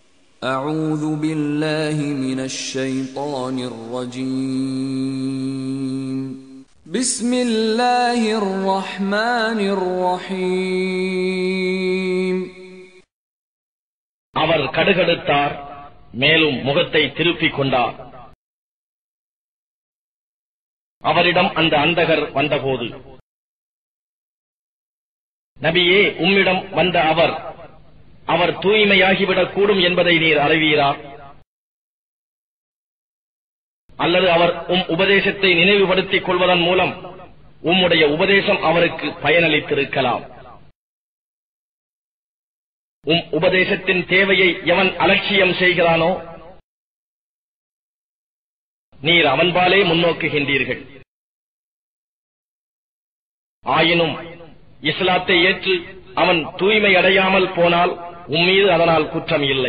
أعوذ بالله من الشيطان الرجيم بسم الله الرحمن الرحيم அவர் கடுகடுத்தார் மேலும் முகத்தை திருப்பிக் கொண்டார் அவரிடம் அந்த அந்தகர் வந்தபோது நபியே உம்மிடம் வந்த அவர் அவர் தூய்மையாகிவிடக் கூடும் என்பதை நீர் அறிவீரா அல்லது அவர் உம் உபதேசத்தை நினைவுபடுத்திக் கொள்வதன் மூலம் உம்முடைய உபதேசம் அவருக்கு பயனளித்திருக்கலாம் உம் உபதேசத்தின் தேவையை எவன் அலட்சியம் செய்கிறானோ நீர் அவன்பாலே முன்னோக்குகின்றீர்கள் ஆயினும் இஸ்லாத்தை ஏற்று அவன் தூய்மை அடையாமல் போனால் உம்மீது அதனால் குற்றம் இல்லை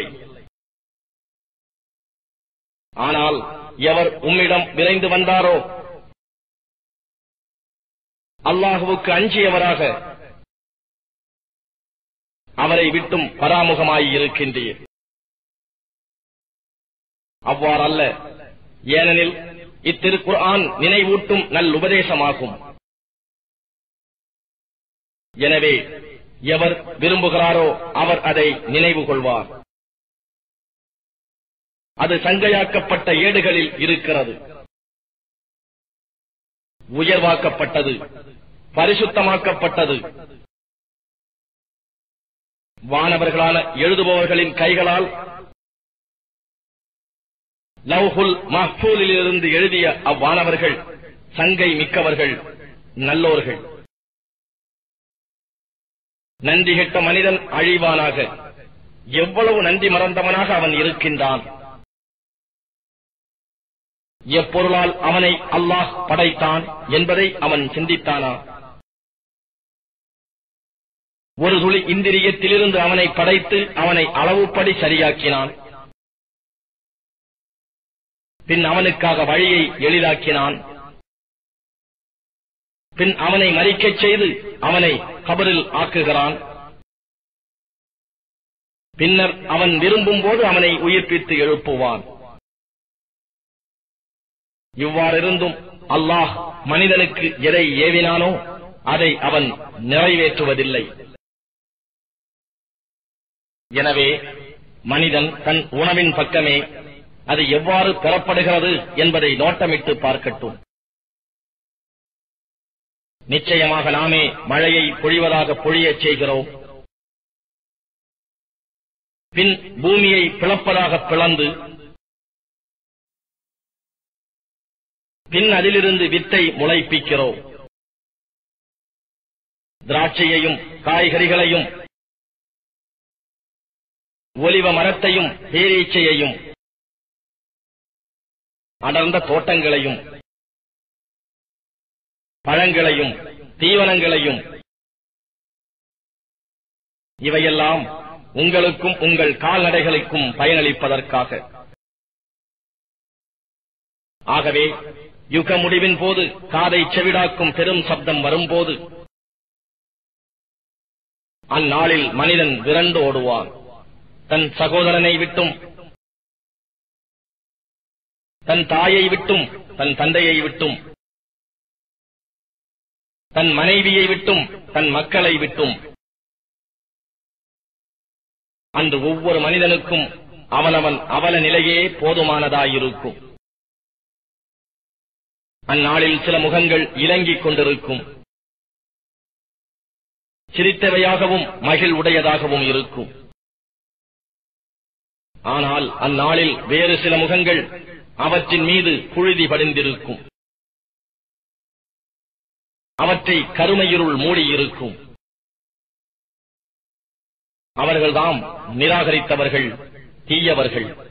ஆனால் எவர் உம்மிடம் விரைந்து வந்தாரோ அல்லாஹுவுக்கு அஞ்சியவராக அவரை விட்டும் பராமுகமாய் இருக்கின்றீர் அவ்வாறல்ல ஏனெனில் இத்திருக்குர்ஆன் நினைவூட்டும் நல்லுபதேசமாகும் எனவே எவர் விரும்புகிறாரோ அவர் அதை நினைவு கொள்வார் அது சங்கையாக்கப்பட்ட ஏடுகளில் இருக்கிறது உயர்வாக்கப்பட்டது பரிசுத்தமாக்கப்பட்டது வானவர்களான எழுதுபவர்களின் கைகளால் லவ்ஹுல் மஹ்பூலிலிருந்து எழுதிய அவ்வானவர்கள் சங்கை மிக்கவர்கள் நல்லோர்கள் நன்றி கெட்ட மனிதன் அழிவானாக எவ்வளவு நன்றி மறந்தவனாக அவன் இருக்கின்றான் எப்பொருளால் அவனை அல்லாஹ் படைத்தான் என்பதை அவன் சிந்தித்தானா ஒரு துளி இந்திரியத்திலிருந்து அவனை படைத்து அவனை அளவுப்படி சரியாக்கினான் பின் அவனுக்காக வழியை எளிதாக்கினான் பின் அவனை மறிக்கச் செய்து அவனை கபரில் ஆக்குகிறான் பின்னர் அவன் விரும்பும் போது அவனை உயிர்ப்பித்து எழுப்புவான் இவ்வாறிருந்தும் அல்லாஹ் மனிதனுக்கு எதை ஏவினானோ அதை அவன் நிறைவேற்றுவதில்லை எனவே மனிதன் தன் உணவின் பக்கமே அது எவ்வாறு பெறப்படுகிறது என்பதை நோட்டமிட்டு பார்க்கட்டும் நிச்சயமாக நாமே மழையை பொழிவதாக பொழியச் செய்கிறோம் பின் பூமியை பிளப்பதாக பிளந்து பின் அதிலிருந்து வித்தை முளைப்பிக்கிறோம் திராட்சையையும் காய்கறிகளையும் ஒலிவ மரத்தையும் பேரீச்சையையும் அடர்ந்த தோட்டங்களையும் பழங்களையும் தீவனங்களையும் இவையெல்லாம் உங்களுக்கும் உங்கள் கால்நடைகளுக்கும் பயனளிப்பதற்காக ஆகவே யுக முடிவின் போது காதை செவிடாக்கும் பெரும் சப்தம் வரும்போது அந்நாளில் மனிதன் விரண்டு ஓடுவான் தன் சகோதரனை விட்டும் தன் தாயை விட்டும் தன் தந்தையை விட்டும் தன் மனைவியை விட்டும் தன் மக்களை விட்டும் அன்று ஒவ்வொரு மனிதனுக்கும் அவனவன் அவல நிலையே போதுமானதாயிருக்கும் அந்நாளில் சில முகங்கள் இலங்கிக் கொண்டிருக்கும் சிரித்தவையாகவும் மகிழ் உடையதாகவும் இருக்கும் ஆனால் அந்நாளில் வேறு சில முகங்கள் அவற்றின் மீது புழுதி படிந்திருக்கும் அவற்றை கருமையிருள் மூடியிருக்கும் அவர்கள்தாம் நிராகரித்தவர்கள் தீயவர்கள்